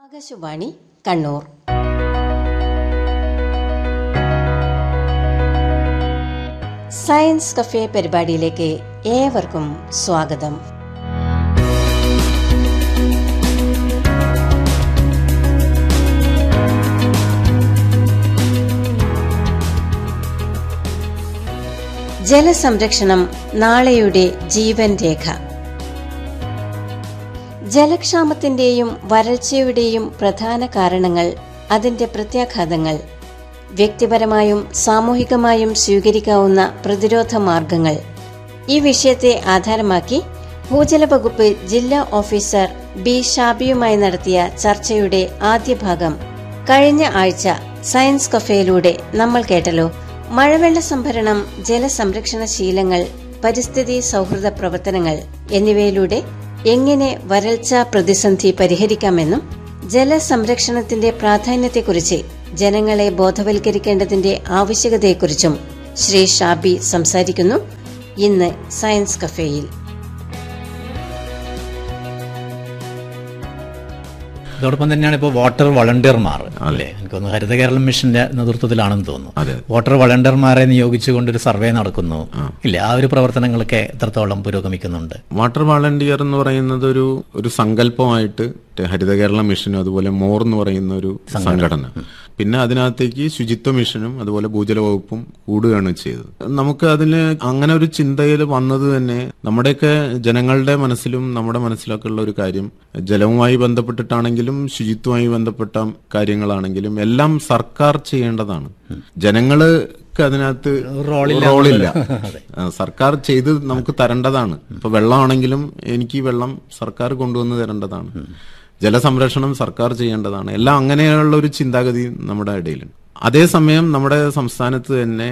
Akashvani Kannur science cafe പരിപാടിയിലേക്ക് ഏവർക്കും സ്വാഗതം ജലസംരക്ഷണം നാളെയുടെ ജീവൻ രേഖ ജലക്ഷാമത്തിന്റെയും വരൾച്ചയുടെയും പ്രധാന കാരണങ്ങൾ അതിന്റെ പ്രത്യാഘാതങ്ങൾ വ്യക്തിപരമായും സാമൂഹികമായും സ്വീകരിക്കാവുന്ന പ്രതിരോധ മാർഗങ്ങൾ ഈ വിഷയത്തെ ആധാരമാക്കി ഭൂജല വകുപ്പ് ജില്ലാ ഓഫീസർ ബി ഷാബിയുമായി നടത്തിയ ചർച്ചയുടെ ആദ്യ ഭാഗം കഴിഞ്ഞ ആഴ്ച സയൻസ് കഫേയിലൂടെ നമ്മൾ കേട്ടല്ലോ മഴവെള്ള സംഭരണം ജലസംരക്ഷണ ശീലങ്ങൾ പരിസ്ഥിതി സൗഹൃദ പ്രവർത്തനങ്ങൾ എന്നിവയിലൂടെ എങ്ങനെ വരൾച്ച പ്രതിസന്ധി പരിഹരിക്കാമെന്നും ജലസംരക്ഷണത്തിന്റെ പ്രാധാന്യത്തെക്കുറിച്ച് ജനങ്ങളെ ബോധവൽക്കരിക്കേണ്ടതിന്റെ ആവശ്യകതയെക്കുറിച്ചും ശ്രീ ഷാബി സംസാരിക്കുന്നു ഇന്ന് സയൻസ് കഫേയിൽ അതോടൊപ്പം തന്നെയാണ് ഇപ്പോൾ വാട്ടർ വളണ്ടിയർമാർ അല്ലേ എനിക്ക് തോന്നുന്നു ഹരിത കേരളം മിഷന്റെ നേതൃത്വത്തിലാണെന്ന് തോന്നുന്നു വാട്ടർ വളണ്ടിയർമാരെ നിയോഗിച്ചുകൊണ്ട് ഒരു സർവേ നടക്കുന്നു ഇല്ല ആ ഒരു പ്രവർത്തനങ്ങളൊക്കെ എത്രത്തോളം പുരോഗമിക്കുന്നുണ്ട് വാട്ടർ വാളണ്ടിയർ എന്ന് പറയുന്നത് ഒരു ഒരു സങ്കല്പമായിട്ട് ഹരിത കേരള മിഷനും അതുപോലെ മോർ എന്ന് പറയുന്ന ഒരു സംഘടന പിന്നെ അതിനകത്തേക്ക് ശുചിത്വ മിഷനും അതുപോലെ ഭൂജല വകുപ്പും കൂടുകയാണ് ചെയ്തത് നമുക്ക് അതിന് അങ്ങനെ ഒരു ചിന്തയിൽ വന്നത് തന്നെ നമ്മുടെയൊക്കെ ജനങ്ങളുടെ മനസ്സിലും നമ്മുടെ മനസ്സിലൊക്കെ ഉള്ള ഒരു കാര്യം ജലവുമായി ബന്ധപ്പെട്ടിട്ടാണെങ്കിലും ശുചിത്വമായി ബന്ധപ്പെട്ട കാര്യങ്ങളാണെങ്കിലും എല്ലാം സർക്കാർ ചെയ്യേണ്ടതാണ് ജനങ്ങള് ക്ക് അതിനകത്ത് റോളില്ല ആ, സർക്കാർ ചെയ്ത് നമുക്ക് തരേണ്ടതാണ് ഇപ്പൊ വെള്ളമാണെങ്കിലും എനിക്ക് ഈ വെള്ളം സർക്കാർ കൊണ്ടുവന്ന് തരേണ്ടതാണ് ജലസംരക്ഷണം സർക്കാർ ചെയ്യേണ്ടതാണ് എല്ലാം അങ്ങനെയുള്ള ഒരു ചിന്താഗതി നമ്മുടെ ഇടയിലുണ്ട് അതേസമയം നമ്മുടെ സംസ്ഥാനത്ത് തന്നെ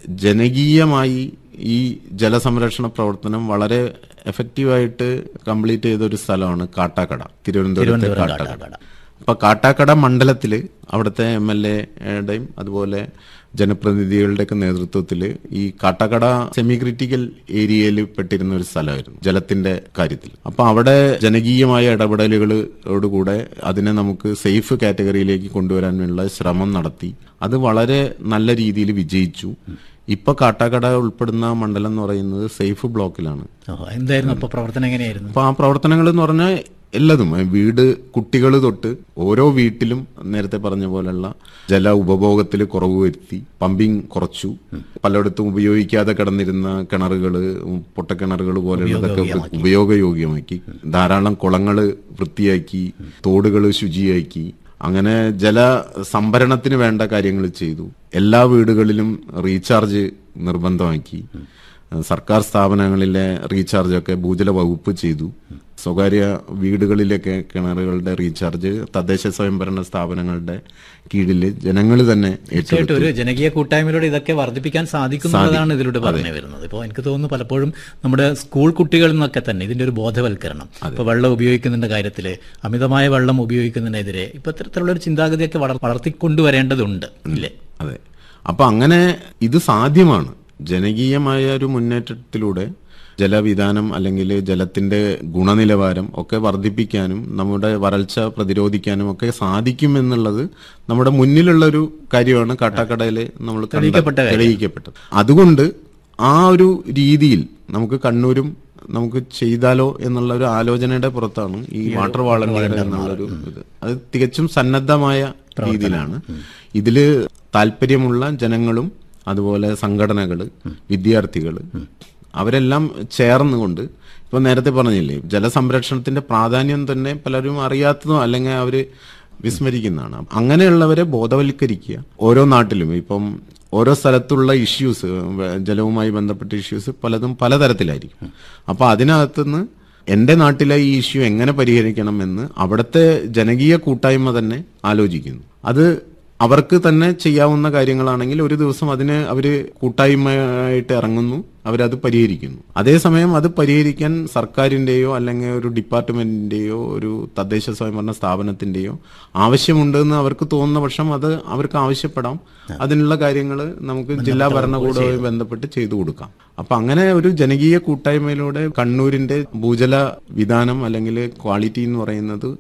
ജനകീയമായി ഈ ജലസംരക്ഷണ പ്രവർത്തനം വളരെ എഫക്റ്റീവായിട്ട് കംപ്ലീറ്റ് ചെയ്ത ഒരു സ്ഥലമാണ് കാട്ടാക്കട തിരുവനന്തപുരത്തെ കാട്ടാക്കട അപ്പൊ കാട്ടാക്കട മണ്ഡലത്തില് അവിടുത്തെ എം എൽ എയുടെയും അതുപോലെ ജനപ്രതിനിധികളുടെയൊക്കെ നേതൃത്വത്തിൽ ഈ കാട്ടാക്കട സെമി ക്രിറ്റിക്കൽ ഏരിയയിൽ പെട്ടിരുന്ന ഒരു സ്ഥലമായിരുന്നു ജലത്തിന്റെ കാര്യത്തിൽ അപ്പൊ അവിടെ ജനകീയമായ ഇടപെടലുകളോടുകൂടെ അതിനെ നമുക്ക് സേഫ് കാറ്റഗറിയിലേക്ക് കൊണ്ടുവരാനുള്ള ശ്രമം നടത്തി അത് വളരെ നല്ല രീതിയിൽ വിജയിച്ചു ഇപ്പൊ കാട്ടാക്കട ഉൾപ്പെടുന്ന മണ്ഡലം എന്ന് പറയുന്നത് സേഫ് ബ്ലോക്കിലാണ് ഓ, എന്തായിരുന്നു അപ്പൊ പ്രവർത്തനം എങ്ങനെയായിരുന്നു അപ്പൊ ആ പ്രവർത്തനങ്ങൾ എന്ന് പറഞ്ഞാൽ എല്ലാതും ഏ, വീട് കുട്ടികൾ തൊട്ട് ഓരോ വീട്ടിലും നേരത്തെ പറഞ്ഞ പോലുള്ള ജല ഉപഭോഗത്തിൽ കുറവ് വരുത്തി പമ്പിങ് കുറച്ചു പലയിടത്തും ഉപയോഗിക്കാതെ കിടന്നിരുന്ന കിണറുകൾ പൊട്ടക്കിണറുകൾ പോലെയുള്ളതൊക്കെ ഉപയോഗയോഗ്യമാക്കി ധാരാളം കുളങ്ങൾ വൃത്തിയാക്കി തോടുകൾ ശുചിയാക്കി അങ്ങനെ ജല സംഭരണത്തിന് വേണ്ട കാര്യങ്ങൾ ചെയ്തു എല്ലാ വീടുകളിലും റീചാർജ് നിർബന്ധമാക്കി സർക്കാർ സ്ഥാപനങ്ങളിലെ റീചാർജ് ഒക്കെ ഭൂജല വകുപ്പ് ചെയ്തു സ്വകാര്യ വീടുകളിലൊക്കെ കിണറുകളുടെ റീചാർജ് തദ്ദേശ സ്വയംഭരണ സ്ഥാപനങ്ങളുടെ കീഴിൽ ജനങ്ങൾ തന്നെ ഏറ്റെടുത്തു തീർച്ചയായിട്ടും ഒരു ജനകീയ കൂട്ടായ്മയിലൂടെ ഇതൊക്കെ വർദ്ധിപ്പിക്കാൻ സാധിക്കുന്നതാണ് ഇതിലൂടെ പറഞ്ഞു വരുന്നത് ഇപ്പോൾ എനിക്ക് തോന്നുന്നു പലപ്പോഴും നമ്മുടെ സ്കൂൾ കുട്ടികളിൽ നിന്നൊക്കെ തന്നെ ഇതിന്റെ ഒരു ബോധവൽക്കരണം ഇപ്പൊ വെള്ളം ഉപയോഗിക്കുന്നതിന്റെ കാര്യത്തിൽ അമിതമായ വെള്ളം ഉപയോഗിക്കുന്നതിനെതിരെ ഇപ്പൊ ഇത്തരത്തിലുള്ള ഒരു ചിന്താഗതിയൊക്കെ വളർ വളർത്തിക്കൊണ്ടുവരേണ്ടതുണ്ട് ഇല്ലേ അതെ അപ്പൊ അങ്ങനെ ഇത് സാധ്യമാണ് ജനകീയമായ ഒരു മുന്നേറ്റത്തിലൂടെ ജലവിധാനം അല്ലെങ്കിൽ ജലത്തിന്റെ ഗുണനിലവാരം ഒക്കെ വർദ്ധിപ്പിക്കാനും നമ്മുടെ വരൾച്ച പ്രതിരോധിക്കാനും ഒക്കെ സാധിക്കും എന്നുള്ളത് നമ്മുടെ മുന്നിലുള്ള ഒരു കാര്യമാണ് കാട്ടാക്കടയിൽ നമ്മൾ കണ്ട- തെളിയിക്കപ്പെട്ട കാര്യം. തെളിയിക്കപ്പെട്ടത് അതുകൊണ്ട് ആ ഒരു രീതിയിൽ നമുക്ക് കണ്ണൂരും നമുക്ക് ചെയ്താലോ എന്നുള്ള ഒരു ആലോചനയുടെ പുറത്താണ് ഈ വാട്ടർ വാളണ്ടിയർ എന്നുള്ള ഒരു ഇത് അത് തികച്ചും സന്നദ്ധമായ രീതിയിലാണ് ഇതില് താല്പര്യമുള്ള ജനങ്ങളും അതുപോലെ സംഘടനകള് വിദ്യാർത്ഥികള് അവരെല്ലാം ചേർന്നുകൊണ്ട് ഇപ്പൊ നേരത്തെ പറഞ്ഞില്ലേ ജലസംരക്ഷണത്തിന്റെ പ്രാധാന്യം തന്നെ പലരും അറിയാത്തതോ അല്ലെങ്കിൽ അവര് വിസ്മരിക്കുന്നതാണ് അങ്ങനെയുള്ളവരെ ബോധവൽക്കരിക്കുക ഓരോ നാട്ടിലും ഇപ്പം ഓരോ സ്ഥലത്തുള്ള ഇഷ്യൂസ് ജലവുമായി ബന്ധപ്പെട്ട ഇഷ്യൂസ് പലതും പലതരത്തിലായിരിക്കും അപ്പൊ അതിനകത്തുനിന്ന് എന്റെ നാട്ടിലെ ഈ ഇഷ്യൂ എങ്ങനെ പരിഹരിക്കണം എന്ന് അവിടുത്തെ ജനകീയ കൂട്ടായ്മ തന്നെ ആലോചിക്കുന്നു അത് അവർക്ക് തന്നെ ചെയ്യാവുന്ന കാര്യങ്ങളാണെങ്കിൽ ഒരു ദിവസം അതിന് അവര് കൂട്ടായ്മയായിട്ട് ഇറങ്ങുന്നു അവരത് പരിഹരിക്കുന്നു അതേസമയം അത് പരിഹരിക്കാൻ സർക്കാരിന്റെയോ അല്ലെങ്കിൽ ഒരു ഡിപ്പാർട്ട്മെന്റിന്റെയോ ഒരു തദ്ദേശ സ്വയംഭരണ സ്ഥാപനത്തിന്റെയോ ആവശ്യമുണ്ടെന്ന് അവർക്ക് തോന്നുന്ന പക്ഷം അത് അവർക്ക് ആവശ്യപ്പെടാം അതിനുള്ള കാര്യങ്ങൾ നമുക്ക് ജില്ലാ ഭരണകൂടവുമായി ബന്ധപ്പെട്ട് ചെയ്തു കൊടുക്കാം അപ്പൊ അങ്ങനെ ഒരു ജനകീയ കൂട്ടായ്മയിലൂടെ കണ്ണൂരിന്റെ ഭൂജല വിധാനം അല്ലെങ്കിൽ ക്വാളിറ്റി എന്ന് പറയുന്നത്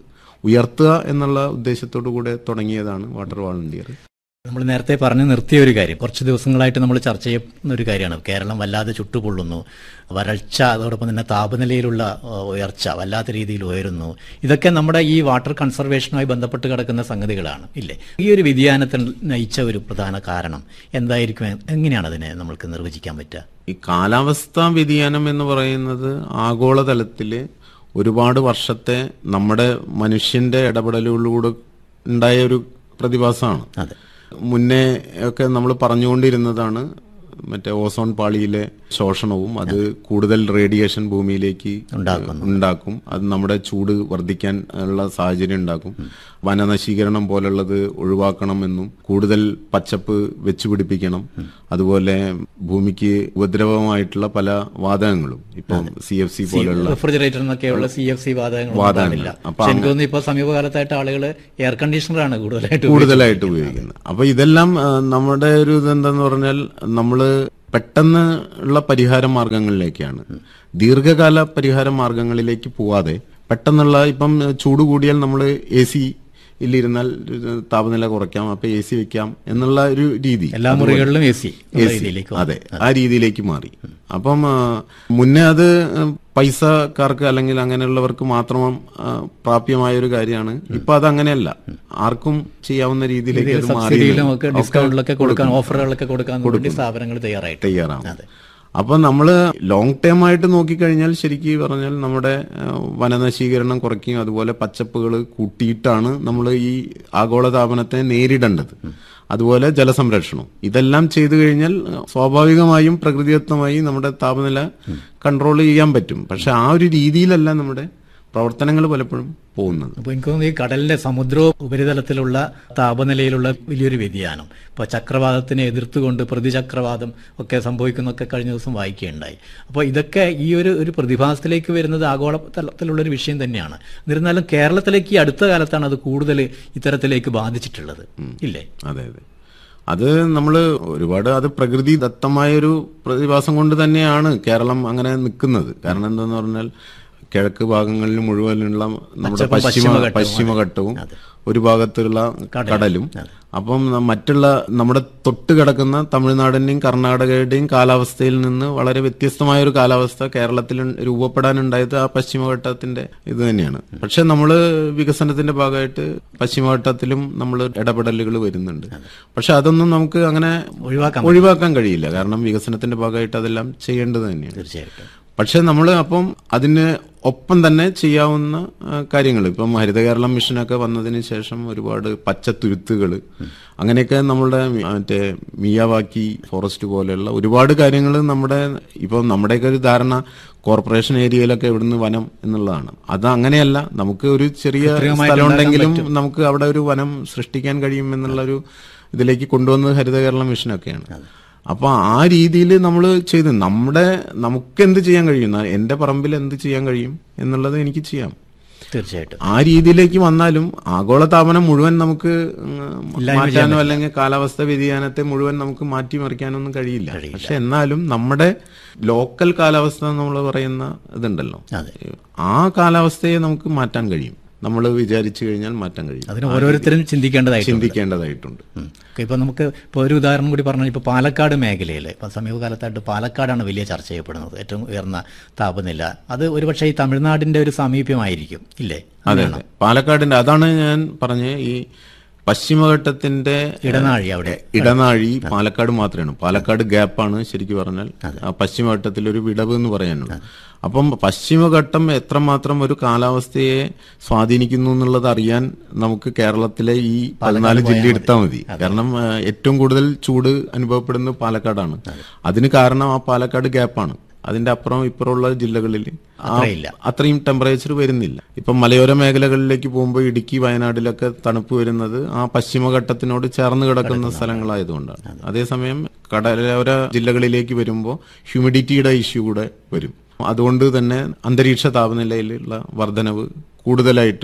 ഉയർത്തുക എന്നുള്ള ഉദ്ദേശത്തോടു കൂടെ തുടങ്ങിയതാണ് വാട്ടർ വാളണ്ടിയർ നമ്മൾ നേരത്തെ പറഞ്ഞു നിർത്തിയ ഒരു കാര്യം കുറച്ച് ദിവസങ്ങളായിട്ട് നമ്മൾ ചർച്ച ചെയ്യുന്ന ഒരു കാര്യമാണ് കേരളം വല്ലാതെ ചുട്ടുപൊള്ളുന്നു വരൾച്ച അതോടൊപ്പം തന്നെ താപനിലയിലുള്ള ആ, ഉയർച്ച വല്ലാത്ത രീതിയിൽ ഉയരുന്നു ഇതൊക്കെ നമ്മുടെ ഈ വാട്ടർ കൺസർവേഷനുമായി ബന്ധപ്പെട്ട് കിടക്കുന്ന സംഗതികളാണ് ഇല്ലേ ഈ ഒരു വ്യതിയാനത്തിൽ നയിച്ച ഒരു പ്രധാന കാരണം എന്തായിരിക്കും എങ്ങനെയാണ് അതിനെ നമ്മൾക്ക് നിർവചിക്കാൻ പറ്റുക ഈ കാലാവസ്ഥാ വ്യതിയാനം എന്ന് പറയുന്നത് ആഗോളതലത്തില് ഒരുപാട് വർഷത്തെ നമ്മുടെ മനുഷ്യന്റെ ഇടപെടലുകളിലൂടെ ഉണ്ടായ ഒരു പ്രതിഭാസമാണ് അതെ മുന്നേ ഒക്കെ നമ്മൾ പറഞ്ഞുകൊണ്ടിരുന്നതാണ് മറ്റേ ഓസോൺ പാളിയിലെ ശോഷണവും അത് കൂടുതൽ റേഡിയേഷൻ ഭൂമിയിലേക്ക് ഉണ്ടാക്കുന്നു. ഉണ്ടാക്കും അത് നമ്മുടെ ചൂട് വർദ്ധിക്കാൻ ഉള്ള സാഹചര്യം ഉണ്ടാക്കും വനനശീകരണം പോലുള്ളത് ഒഴിവാക്കണമെന്നും കൂടുതൽ പച്ചപ്പ് വെച്ചുപിടിപ്പിക്കണം അതുപോലെ ഭൂമിക്ക് ഉപദ്രവമായിട്ടുള്ള പല വാതകങ്ങളും ഇപ്പം സി എഫ് സി പോലുള്ള റെഫ്രിജറേറ്റർ എന്നൊക്കെയുള്ള സി എഫ് സി വാതകങ്ങൾ വാതകങ്ങൾ. പാടില്ല അപ്പൊ പക്ഷെ എനിക്ക് തോന്നുന്നു ഇപ്പൊ സമീപകാലത്തായിട്ട് ആളുകൾ എയർ കണ്ടീഷണറാണ് കൂടുതലായിട്ട് കൂടുതലായിട്ട് ഉപയോഗിക്കുന്നത് അപ്പൊ ഇതെല്ലാം ആ, നമ്മുടെ ഒരു ഇതെന്താന്ന് പറഞ്ഞാൽ നമ്മള് പെട്ടെന്ന് ഉള്ള പരിഹാര മാർഗങ്ങളിലേക്കാണ് ദീർഘകാല പരിഹാര മാർഗങ്ങളിലേക്ക് പോവാതെ പെട്ടെന്നുള്ള ഇപ്പം ചൂട് കൂടിയാൽ നമ്മൾ എ സി ഇരുന്നാൽ താപനില കുറയ്ക്കാം അപ്പൊ എ സി വെക്കാം എന്നുള്ള ഒരു രീതി എല്ലാ മുറികളിലും എ സി AC, രീതിയിലേക്ക് അതെ ആ രീതിയിലേക്ക് മാറി അപ്പം ആ, മുന്നേ അത് പൈസക്കാർക്ക് അല്ലെങ്കിൽ അങ്ങനെയുള്ളവർക്ക് മാത്രം ആ, പ്രാപ്യമായ ഒരു കാര്യമാണ് ഇപ്പൊ അത് അങ്ങനെയല്ല ആർക്കും ചെയ്യാവുന്ന രീതിയിലേക്ക് അത് മാറി സബ്സിഡിയിലും ഒക്കെ ഡിസ്കൗണ്ടിലൊക്കെ കൊടുക്കാൻ ഓഫറുകളൊക്കെ കൊടുക്കാൻ വേണ്ടി സ്ഥാപനങ്ങൾ തയ്യാറായിട്ട് തയ്യാറാണ് അതെ അപ്പൊ നമ്മള് ലോങ് ടേം ആയിട്ട് നോക്കിക്കഴിഞ്ഞാൽ ശരിക്കും പറഞ്ഞാൽ നമ്മുടെ ആ, വനനശീകരണം കുറയ്ക്കുകയും അതുപോലെ പച്ചപ്പുകൾ കൂട്ടിയിട്ടാണ് നമ്മൾ ഈ ആഗോളതാപനത്തെ നേരിടേണ്ടത് അതുപോലെ ജലസംരക്ഷണം ഇതെല്ലാം ചെയ്തു കഴിഞ്ഞാൽ ആ, സ്വാഭാവികമായും പ്രകൃതിദത്തമായി നമ്മുടെ താപനില കൺട്രോൾ ചെയ്യാൻ പറ്റും പക്ഷെ ആ ഒരു രീതിയിലല്ല നമ്മുടെ പ്രവർത്തനങ്ങൾ പലപ്പോഴും പോകുന്നത് അപ്പൊ എനിക്ക് തോന്നുന്നു ഈ കടലിന്റെ സമുദ്ര ഉപരിതലത്തിലുള്ള താപനിലയിലുള്ള വലിയൊരു വ്യതിയാനം ഇപ്പൊ ചക്രവാതത്തിനെ എതിർത്തുകൊണ്ട് പ്രതിചക്രവാതം ഒക്കെ സംഭവിക്കുന്നൊക്കെ കഴിഞ്ഞ ദിവസം വായിക്കുകയുണ്ടായി അപ്പോൾ ഇതൊക്കെ ഈ ഒരു ഒരു പ്രതിഭാസത്തിലേക്ക് വരുന്നത് ആഗോള തലത്തിലുള്ള ഒരു വിഷയം തന്നെയാണ് എന്നിരുന്നാലും കേരളത്തിലേക്ക് ഈ അടുത്ത കാലത്താണ് അത് കൂടുതൽ ഇത്തരത്തിലേക്ക് ബാധിച്ചിട്ടുള്ളത് ഇല്ലേ അതെ അതെ അത് നമ്മൾ ഒരുപാട് അത് പ്രകൃതി ദത്തമായൊരു പ്രതിഭാസം കൊണ്ട് തന്നെയാണ് കേരളം അങ്ങനെ നിൽക്കുന്നത് കാരണം എന്താന്ന് പറഞ്ഞാൽ കിഴക്ക് ഭാഗങ്ങളിൽ മുഴുവനുള്ള നമ്മുടെ പച്ചപ്പും പശ്ചിമ പശ്ചിമഘട്ടവും, പശ്ചിമഘട്ടവും ഒരു ഭാഗത്തുള്ള കടലും അതെ. അപ്പം ന- മറ്റുള്ള നമ്മുടെ തൊട്ട് കിടക്കുന്ന തമിഴ്നാടിന്റെയും കർണാടകയുടെയും കാലാവസ്ഥയിൽ നിന്ന് വളരെ വ്യത്യസ്തമായ ഒരു കാലാവസ്ഥ കേരളത്തിൽ ഉൺ- രൂപപ്പെടാനുണ്ടായത് ആ പശ്ചിമഘട്ടത്തിന്റെ ഇത് തന്നെയാണ് പക്ഷെ നമ്മൾ വികസനത്തിന്റെ ഭാഗമായിട്ട് പശ്ചിമഘട്ടത്തിലും നമ്മൾ ഇടപെടലുകൾ വരുന്നുണ്ട് പക്ഷെ അതൊന്നും നമുക്ക് അങ്ങനെ ഒഴിവാക്കാൻ ഒഴിവാക്കാൻ കഴിയില്ല കാരണം വികസനത്തിന്റെ ഭാഗമായിട്ട് അതെല്ലാം ചെയ്യേണ്ടത് തന്നെയാണ് തീർച്ചയായിട്ടും പക്ഷെ നമ്മൾ അപ്പം അതിന് ഒപ്പം തന്നെ ചെയ്യാവുന്ന കാര്യങ്ങൾ ഇപ്പം ഹരിത കേരളം മിഷനൊക്കെ വന്നതിന് ശേഷം ഒരുപാട് പച്ചത്തുരുത്തുകൾ അങ്ങനെയൊക്കെ നമ്മളുടെ മി- മറ്റേ മിയാവാക്കി ഫോറസ്റ്റ് പോലെയുള്ള ഒരുപാട് കാര്യങ്ങൾ നമ്മുടെ ഇപ്പം നമ്മുടെയൊക്കെ ഒരു ധാരണ കോർപ്പറേഷൻ ഏരിയയിലൊക്കെ ഇവിടുന്ന് വനം എന്നുള്ളതാണ് അത് അങ്ങനെയല്ല നമുക്ക് ഒരു ചെറിയ കൃത്രിമമായിട്ട് സ്ഥലം ഉണ്ടെങ്കിലും നമുക്ക് അവിടെ ഒരു വനം സൃഷ്ടിക്കാൻ കഴിയും എന്നുള്ള ഒരു ഇതിലേക്ക് കൊണ്ടുവന്നത് ഹരിത കേരളം മിഷനൊക്കെയാണ് അപ്പൊ ആ രീതിയിൽ നമ്മൾ ചെയ്ത് നമ്മുടെ നമുക്ക് എന്ത് ചെയ്യാൻ കഴിയും ന- എന്റെ പറമ്പിൽ എന്ത് ചെയ്യാൻ കഴിയും എന്നുള്ളത് എനിക്ക് ചെയ്യാം തീർച്ചയായിട്ടും ആ രീതിയിലേക്ക് വന്നാലും ആഗോളതാപനം മുഴുവൻ നമുക്ക് ഉം, മാറ്റാനോ അല്ലെങ്കിൽ കാലാവസ്ഥ വ്യതിയാനത്തെ മുഴുവൻ നമുക്ക് മാറ്റിമറിക്കാനൊന്നും കഴിയില്ല പക്ഷെ എന്നാലും നമ്മുടെ ലോക്കൽ കാലാവസ്ഥ നമ്മൾ പറയുന്ന ഇതുണ്ടല്ലോ അതെ ആ കാലാവസ്ഥയെ നമുക്ക് മാറ്റാൻ കഴിയും നമ്മൾ വിചാരിച്ചു കഴിഞ്ഞാൽ മാറ്റാൻ കഴിയും അതിന് ഓരോരുത്തരും ചിന്തിക്കേണ്ടതായിട്ടുണ്ട് ചിന്തിക്കേണ്ടതായിട്ടുണ്ട് ഉം. ഓക്കേ, ഇപ്പൊ നമുക്ക് ഇപ്പോൾ ഒരു ഉദാഹരണം കൂടി പറഞ്ഞാൽ ഇപ്പോൾ പാലക്കാട് മേഖലയിൽ ഇപ്പം സമീപകാലത്തായിട്ട് പാലക്കാടാണ് വലിയ ചർച്ച ചെയ്യപ്പെടുന്നത് ഏറ്റവും ഉയർന്ന താപനില അത് ഒരുപക്ഷെ ഈ തമിഴ്നാടിന്റെ ഒരു സാമീപ്യമായിരിക്കും ഇല്ലേ അതെ അതെ പാലക്കാടിന്റെ അതാണ് ഞാൻ പറഞ്ഞ ഈ പശ്ചിമഘട്ടത്തിന്റെ ഇടനാഴി അവിടെ ഇടനാഴി പാലക്കാട് മാത്രമാണ് പാലക്കാട് ഗ്യാപ്പാണ് ശരിക്കും പറഞ്ഞാൽ ആ പശ്ചിമഘട്ടത്തിൽ ഒരു വിടവ് എന്ന് പറയാനുള്ളത് അപ്പം പശ്ചിമഘട്ടം എത്രമാത്രം ഒരു കാലാവസ്ഥയെ സ്വാധീനിക്കുന്നു എന്നുള്ളത് അറിയാൻ നമുക്ക് കേരളത്തിലെ ഈ പതിനാല് ജില്ല എടുത്താൽ മതി കാരണം ആ, ഏറ്റവും കൂടുതൽ ചൂട് അനുഭവപ്പെടുന്നത് പാലക്കാടാണ് അതിന് കാരണം ആ പാലക്കാട് ഗ്യാപ്പാണ് അതിന്റെ അപ്പുറം ഇപ്പുറമുള്ള ജില്ലകളിൽ ആ അത്രയില്ല. അത്രയും ടെമ്പറേച്ചർ വരുന്നില്ല ഇപ്പം മലയോര മേഖലകളിലേക്ക് പോകുമ്പോൾ ഇടുക്കി വയനാട്ടിലൊക്കെ തണുപ്പ് വരുന്നത് ആ പശ്ചിമഘട്ടത്തിനോട് ചേർന്ന് കിടക്കുന്ന സ്ഥലങ്ങളായതുകൊണ്ടാണ് അതേസമയം കടലോര ജില്ലകളിലേക്ക് വരുമ്പോൾ ഹ്യൂമിഡിറ്റിയുടെ ഇഷ്യൂ കൂടെ വരും അതുകൊണ്ട് തന്നെ അന്തരീക്ഷ താപനിലയിലുള്ള വർധനവ് കൂടുതലായിട്ട്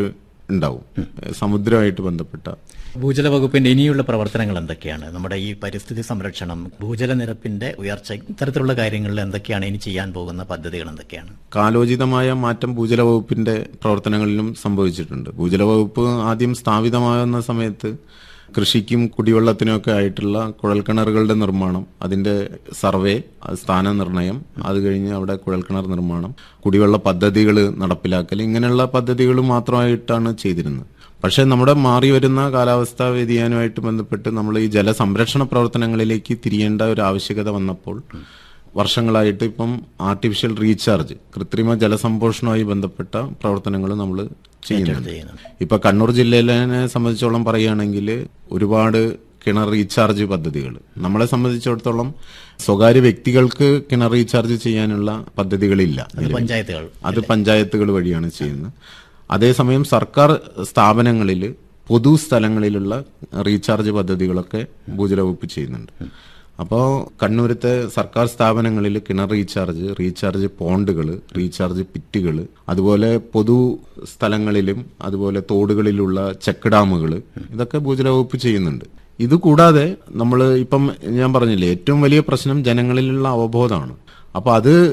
ഉണ്ടാവും സമുദ്രമായിട്ട് ബന്ധപ്പെട്ട ഭൂജല വകുപ്പിന്റെ ഇനിയുള്ള പ്രവർത്തനങ്ങൾ എന്തൊക്കെയാണ് നമ്മുടെ ഈ പരിസ്ഥിതി സംരക്ഷണം ഭൂജല നിരപ്പിന്റെ ഉയർച്ച ഇത്തരത്തിലുള്ള കാര്യങ്ങളിൽ എന്തൊക്കെയാണ് ഇനി ചെയ്യാൻ പോകുന്ന പദ്ധതികൾ എന്തൊക്കെയാണ് കാലോചിതമായ മാറ്റം ഭൂജല വകുപ്പിന്റെ പ്രവർത്തനങ്ങളിലും സംഭവിച്ചിട്ടുണ്ട് ഭൂജല വകുപ്പ് ആദ്യം സ്ഥാപിതമാകുന്ന സമയത്ത് കൃഷിക്കും കുടിവെള്ളത്തിനുമൊക്കെ ആയിട്ടുള്ള കുഴൽക്കിണറുകളുടെ നിർമ്മാണം അതിന്റെ സർവേ അത് സ്ഥാനനിർണയം അത് കഴിഞ്ഞ് അവിടെ കുഴൽക്കിണർ നിർമ്മാണം കുടിവെള്ള പദ്ധതികൾ നടപ്പിലാക്കൽ ഇങ്ങനെയുള്ള പദ്ധതികൾ മാത്രമായിട്ടാണ് ചെയ്തിരുന്നത് പക്ഷേ നമ്മുടെ മാറി വരുന്ന കാലാവസ്ഥാ വ്യതിയാനവുമായിട്ട് ബന്ധപ്പെട്ട് നമ്മൾ ഈ ജലസംരക്ഷണ പ്രവർത്തനങ്ങളിലേക്ക് തിരിയേണ്ട ഒരു ആവശ്യകത വന്നപ്പോൾ വർഷങ്ങളായിട്ട് ഇപ്പം ആർട്ടിഫിഷ്യൽ റീചാർജ് കൃത്രിമ ജലസംപോഷണവുമായി ബന്ധപ്പെട്ട പ്രവർത്തനങ്ങൾ നമ്മൾ ചെയ്യുന്നുണ്ട് ചെയ്യുന്നുണ്ട്. ഇപ്പൊ കണ്ണൂർ ജില്ലയിലെ സംബന്ധിച്ചോളം പറയുകയാണെങ്കിൽ ഒരുപാട് കിണർ റീചാർജ് പദ്ധതികൾ നമ്മളെ സംബന്ധിച്ചിടത്തോളം സ്വകാര്യ വ്യക്തികൾക്ക് കിണർ റീചാർജ് ചെയ്യാനുള്ള പദ്ധതികളില്ല നിലവിൽ. പഞ്ചായത്തുകൾ അത് പഞ്ചായത്തുകൾ വഴിയാണ് ചെയ്യുന്നത് അതേസമയം സർക്കാർ സ്ഥാപനങ്ങളിൽ പൊതു സ്ഥലങ്ങളിലുള്ള റീചാർജ് പദ്ധതികളൊക്കെ ഭൂജല വകുപ്പ് ചെയ്യുന്നുണ്ട് അപ്പോൾ കണ്ണൂരത്തെ സർക്കാർ സ്ഥാപനങ്ങളിൽ കിണർ റീചാർജ് റീചാർജ് പോണ്ടുകൾ റീചാർജ് പിറ്റുകൾ അതുപോലെ പൊതു സ്ഥലങ്ങളിലും അതുപോലെ തോടുകളിലുള്ള ചെക്ക് ഡാമുകൾ ഇതൊക്കെ ഭൂജല വകുപ്പ് ചെയ്യുന്നുണ്ട് ഇത് കൂടാതെ നമ്മൾ ഇപ്പം ഞാൻ പറഞ്ഞില്ലേ ഏറ്റവും വലിയ പ്രശ്നം ജനങ്ങളിലുള്ള അവബോധമാണ് അപ്പൊ അത്